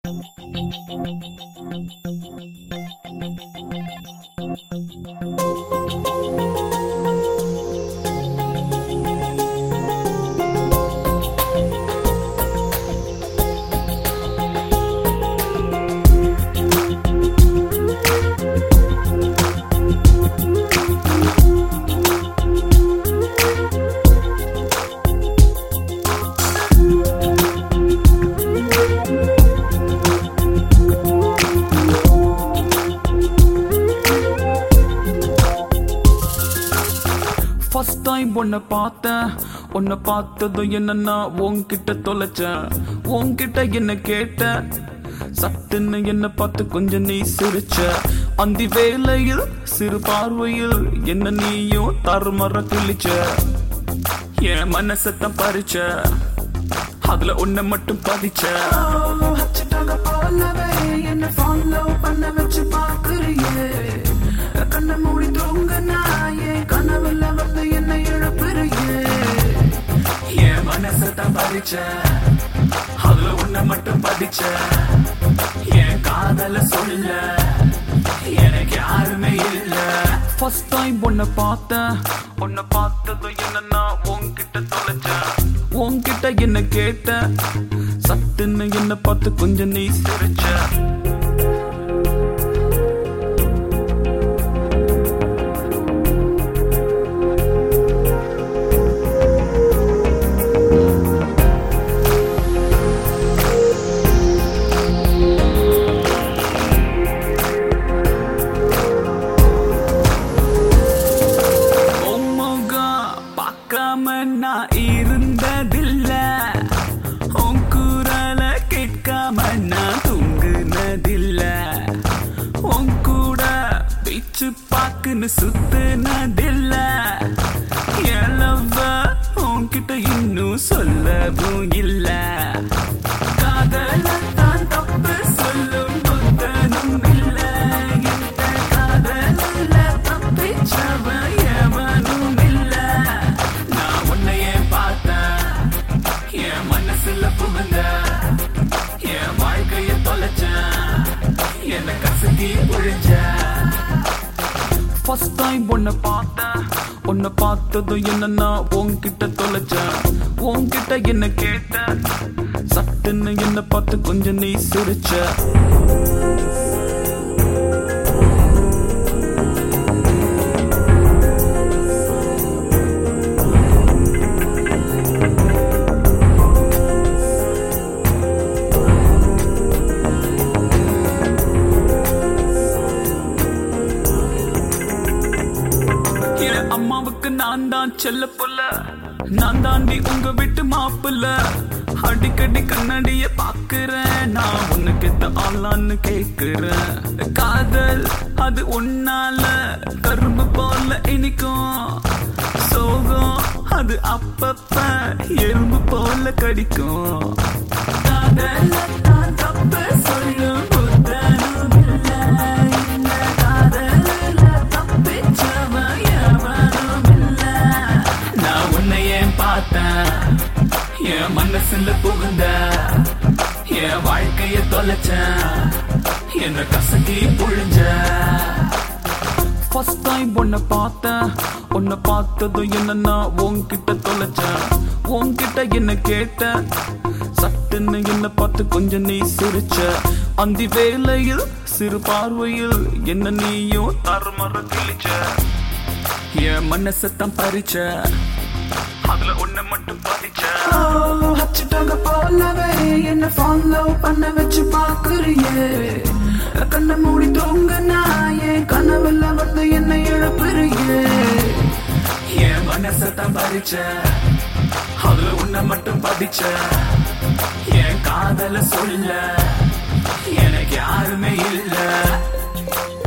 First time உன்னை பார்த்தேன் உன்னை பார்த்ததும் என்னன்னா உன்கிட்ட தொலைச்சேன் உன்கிட்ட என்ன கேட்டேன் சட்டுன்னு என்ன பார்த்து கொஞ்சம் நீ சிரிச்ச அந்த வேளையில் சிறு பார்வையில் என்ன நீயும் தருமற கிழிச்ச என் மனசத்தான் பறிச்ச அதுல உன்னை மட்டும் பதிச்ச ஹச்சிட்டாக போலவே என்ன ஃபாலோ பண்ண வச்சு பாக்குறியே கண்ணை மூடி தூங்க நாயே கனவுல வந்து என்ன இழப்புறியே என் மனசத்தான் பறிச்ச அதுல உன்னை மட்டும் பதிச்ச என் காதல சொல்ல எனக்கு யாருமே இல்ல ஃபர்ஸ்ட் டைம் உன்னை பார்த்தேன் உன்னை பார்த்ததும் என்னன்னா உன்கிட்ட தொலைச்சேன் உன்கிட்ட என்ன கேட்டேன் சட்டுன்னு என்ன பார்த்து கொஞ்சம் நீ சிரிச்ச உன்முகம் பார்க்காம நான் இருந்ததில்ல உன் குரல கேட்காம நான் தூங்குனதில்ல உன் கூட பீச்சு பாக்குன்னு சுத்துனதில்ல எலவ உன்கிட்ட இன்னும் சொல்லவும் இல்ல காதலத்தான் தப்பு சொல்லும் புத்தனும் இல்ல இந்த காதல்ல தப்பிச்சவ எவனும் இல்ல நான் உன்னையே பார்த்தேன் என் மனசுல புகுந்த என் வாழ்க்கைய தொலைச்சேன் என்ன கசக்கி புழிஞ்ச ஃபர்ஸ்ட் டைம் உன்னை பார்த்தேன் உன்னை பார்த்ததும் என்னன்னா உன்கிட்ட தொலைச்சேன் உன்கிட்ட என்ன கேட்டேன் சட்டுன்னு என்ன பார்த்து கொஞ்சம் நீ சிரிச்ச என் அம்மாவுக்கு நான் தான் செல்ல புள்ள நான் தாண்டி உங்க வீட்டு மாப்பிள்ள அடிக்கடி கண்ணாடிய பாக்குறேன் நான் உனக்கு எத்த ஆளான்னு கேக்குறேன் காதல் அது உன்னால கரும்பு போல இனிக்கும் சோகம் அது அப்பப்ப எறும்பு போல கடிக்கும் காதலத்தான் தப்பு சொல்லும் புத்தனும் இல்ல. இந்த காதல்ல தப்பிச்சவ எவனும் இல்ல. நான் உன்னை ஏன் பார்த்தேன் என் மனசுல புகுந்த என் வாழ்க்கைய தொலைச்சேன் என்ன கசக்கி புழிஞ்ச ஃபர்ஸ்ட் டைம் உன்னை பார்த்தேன் உன்னை பார்த்ததும் என்னன்னா உன்கிட்ட தொலைச்சேன் உன்கிட்ட என்ன கேட்டேன் சட்டுன்னு என்ன பார்த்து கொஞ்சம் நீ சிரிச்ச அந்த வேளையில் சிறு பார்வையில் என்ன நீயும் தருமற கிழிச்ச என் மனசத்தான் பறிச்ச அதுல உன்னை மட்டும் பதிச்ச ஹச்சிட்டாக போலவே என்ன ஃபாலோ பண்ண வச்சு பாக்குறியே கண்ணை மூடி தூங்க நாயே கனவுல வந்து என்ன இழப்புறியே என் மனசத்தான் பறிச்ச அதுல உன்னை மட்டும் பதிச்ச என் காதல சொல்ல எனக்கு யாருமே இல்ல